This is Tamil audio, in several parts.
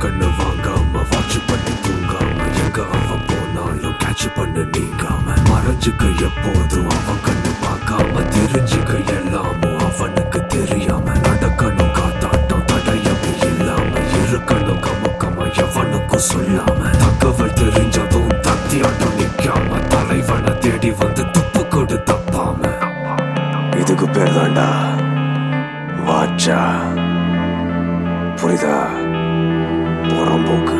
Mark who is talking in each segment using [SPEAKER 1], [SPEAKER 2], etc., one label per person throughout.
[SPEAKER 1] கண்ணு வாங்காம வாட்ச் பண்ணி தூங்காம எங்க அவன் போனாலும் கேட்ச் பண்ணு நீங்காம மறைஞ்சுக்க எப்போதும் அவன் கண்ணு பார்க்காம தெரிஞ்சுக்க எல்லாமும் அவனுக்கு தெரியாம நடக்கணும் காத்தாட்டம் தடயமே இல்லாம இருக்கணும் கமுக்கமா எவனுக்கும் சொல்லாம தகவல் தெரிஞ்சதும் தத்தியாட்டம் நிக்காம தலைவனை தேடி வந்து துப்பு கொடு தப்பாம இதுக்கு பேர் தாண்டா வாச்சா புரியுதா புறம்போக்கு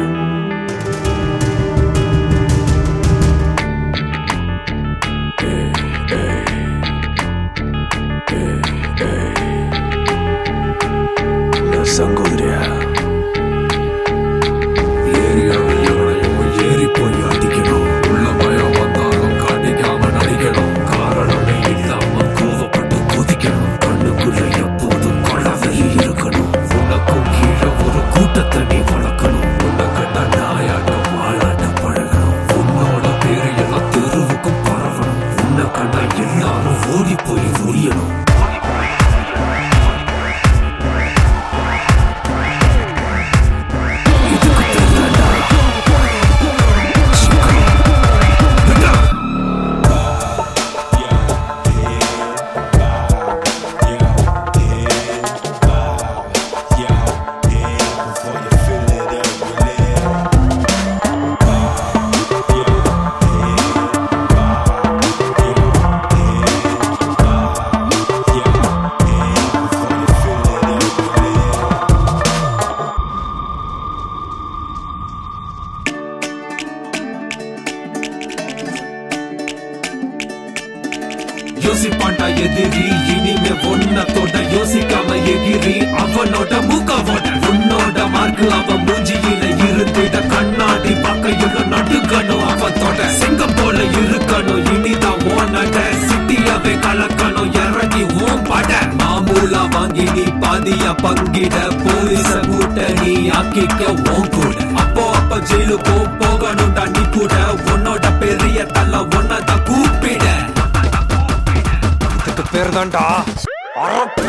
[SPEAKER 1] சங்கோதரியா ஏரியாவில் எவனையும் ஏறி போய் அடிக்கணும் உள்ள பயம் வந்தாலும் காட்டிக்காம நடிக்கணும் காரணமே இல்லாம கோவப்பட்டு கொதிக்கணும் கண்ணுக்குள்ள எப்போதும் கொலவெறி இருக்கணும் உனக்கும் கீழே ஒரு கூட்டத்தை நீ வளர்க்கணும் உன்னை கண்ட நாயாட்டம் வாழாட்டம் பழகணும் உன்னோட பேரு எல்லாம் தெருவுக்கும் பரவணும் உன்னை கண்ட எல்லாரும் ஓடி போய் ஒழியணும் இதுக்கு பேர் தாண்டா சிங்கம். விடா. யோசிப்பாண்டா எதிரி இனிமே ஒன்னத்தோட யோசிக்காம எகிரி அவனோட மூக்காவோட உன்னோட மார்க்கு அவன் மூஞ்சியில இருந்திட கண்ணாடி பக்கையுள்ள நடுக்கணும் அவத்தோட சிங்கம் போல இருக்கணும் இனிதான் ஓனட சிட்டியாவே கலக்கணும் இறங்கி ஓம் பட மாமூலா வாங்கி நீ பாதிய பங்கிட போலீச கூட்ட நீ ஆக்கிக்க ஓன் கூட அப்போ அப்ப ஜெயிலுக்கு போகணும்டா நீ கூட உன்னோட பெரிய தள்ள ஒன்னதான் கூப்பிட
[SPEAKER 2] இதுக்கு பேர் தான்டா அரப்பு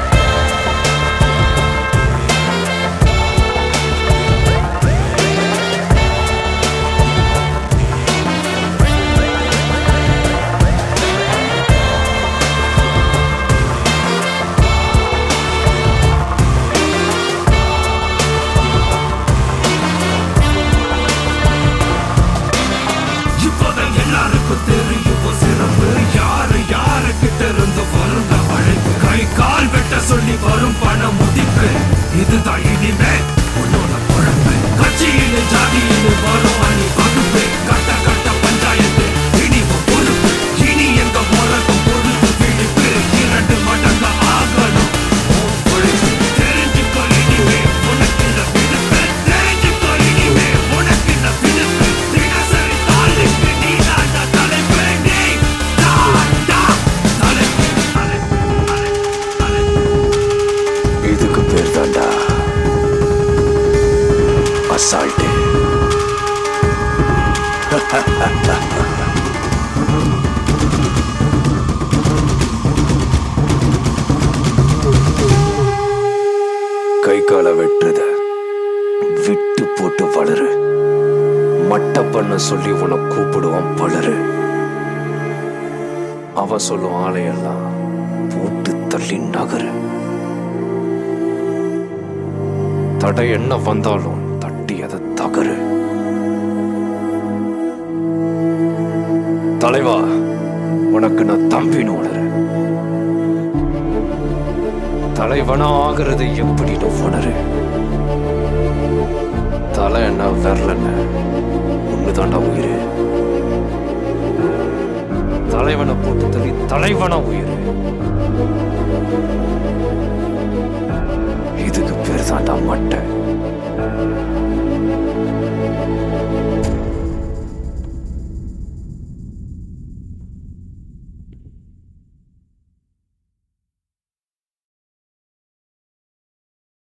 [SPEAKER 1] இப்போதான் எல்லாருக்கும் தெரியும் உன் சிறப்பு யாரு யாரு கிட்ட இருந்து வரும் இந்த அழைப்பு கை கால் வெட்ட சொல்லி வரும் பண முதிப்பு இதுதான் இனிமே உன்னோட குழம்பு கட்சியில ஜாதியில வரும் அணி வகுப்பு கட்ட கட்ட பஞ்சாயத்து இனி உன் பொறுப்பு இனி எங்க உலகம் பொழுது விழிப்பு இரண்டு மடங்கு ஆகணும் உன் பொழுது தெரிஞ்சுக்கோ இனிமே உனக்கு இந்த விடுப்பு தெரிஞ்சுக்கோ இனிமே உனக்கு இந்த விடுப்பு தினசரி தாளுக்கு நீ தாண்டா தலைப்பு நீ தாண்டா தலைப்பு தலைப்பு தலைப்பு தலைப்பு இதுக்கு பேர் தாண்டா அசால்ட்டு கை கால வெட்டுறத விட்டு போட்டு வளரு மட்ட பண்ண சொல்லி உன கூப்பிடுவான் பலரு அவ சொல்லும் ஆளையெல்லாம் போட்டு தள்ளி நகரு தடை என்ன வந்தாலும் தட்டி அதை தகரு தலைவா உனக்கு நான் தம்பின்னு உணரு தலைவனா ஆகிறது எப்படின்னு உணரு தலை என்ன விரலன்னு ஒண்ணுதாண்டா உயிரு தலைவனை போட்டு தள்ளி தலைவனா உயிரு இதுக்கு பேர் தாண்டா மட்டை